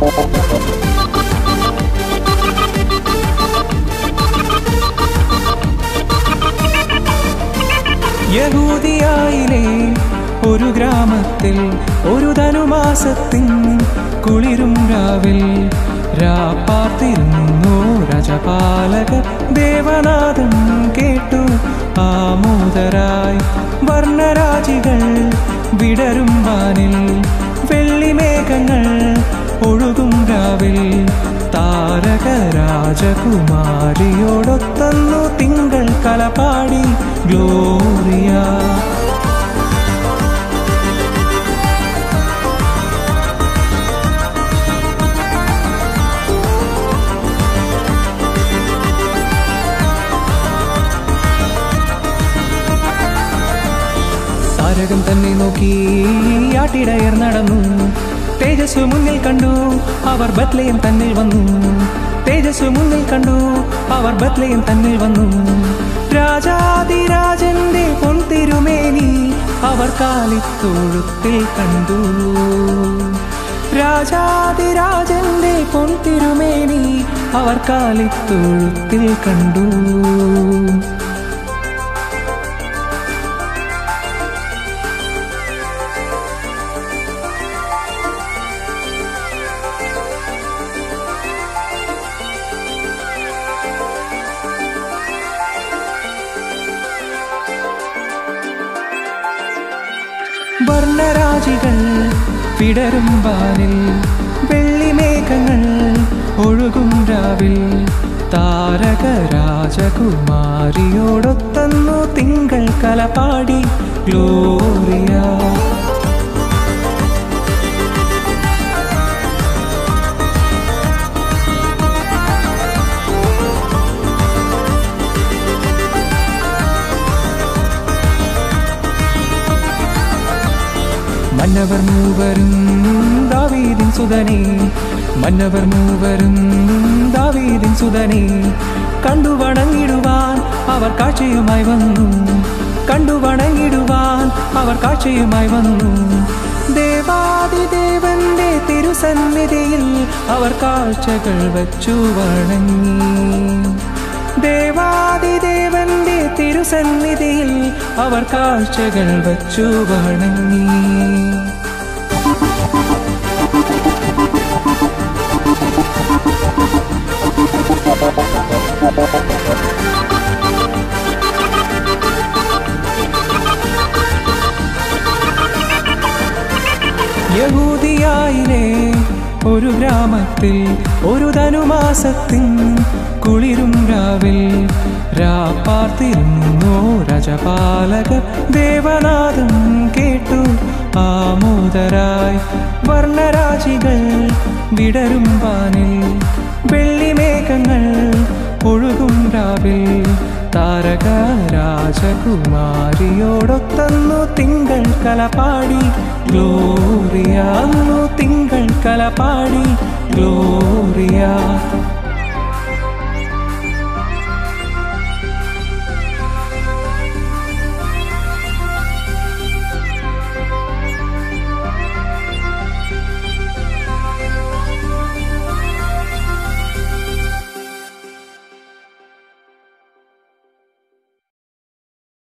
യഹൂദിയായിലെ ഒരു ഗ്രാമത്തിൽ ഒരു ധനുമാസത്തിൻ കുളിരും രാവിൽ രാപ്പാർത്തിരുന്നു രജപാലക ദേവനാഥം കേട്ടു ആമോദരായി വർണ്ണരാജികൾ വിടരും വാനിൽ വെള്ളിമേഘങ്ങൾ ഒഴുകും രാവിൽ താരക രാജകുമാരിയോടൊത്തന്നു തിങ്കൾ കലപാടി ഗ്ലോറിയ താരകം തന്നെ നോക്കി ആട്ടിടയർ നടന്നു തേജസ് മുന്നിൽ കണ്ടു അവർ ബത്ലയം തന്നിൽ വന്നു തേജസ് മുന്നിൽ കണ്ടു അവർ ബത്ലയം തന്നിൽ വന്നു രാജാതിരാജന്റെ പൊൻതിരുമേനി അവർ കാലിത്തൊഴുത്തിൽ കണ്ടു രാജാതിരാജന്റെ പൊൻതിരുമേനി അവർ കാലിത്തൊഴുത്തിൽ കണ്ടു വർണ്ണരാജികൾ വിടരും വാനിൽ വെള്ളിമേഘങ്ങൾ ഒഴുകും രാവിൽ താരക രാജകുമാരിയോടൊത്തന്നു തിങ്കൾ കലപാടി ഗ്ലോറിയ മന്നവർ മൂവരും ദാവീദിൻ സുതനെ മന്നവർ മൂവരും ദാവീദിൻ സുതനെ കണ്ടു വണങ്ങിടുവാൻ അവർ കാഴ്ചയുമായി വന്നു കണ്ടു വണങ്ങിടുവാൻ അവർ കാഴ്ചയുമായി വന്നു ദേവാദിദേവന്റെ തിരുസന്നിധിയിൽ അവർ കാഴ്ചകൾ വച്ചു വണങ്ങി ദേവാദിദേവന്റെ തിരുസന്നിധിയിൽ അവർ കാഴ്ചകൾ വച്ചു വണങ്ങി യഹൂദിയായിലെ ഒരു ഗ്രാമത്തിൽ ഒരു ധനുമാസത്തിൻ കുളിരും രാവിൽ രാപ്പാർത്തിരുന്നു രജപാലക ദേവനാഥം കേട്ടു ആമോദരായി വർണ്ണരാജികൾ വിടരും വാനിൽ വെള്ളിമേഘങ്ങൾ ഒഴുകും രാവിൽ താരക രാജകുമാരിയോടൊത്തന്നു തിങ്കൾ കലപാടി ഗ്ലോറിയ അന്നു തിങ്കൾ കലപാടി ഗ്ലോ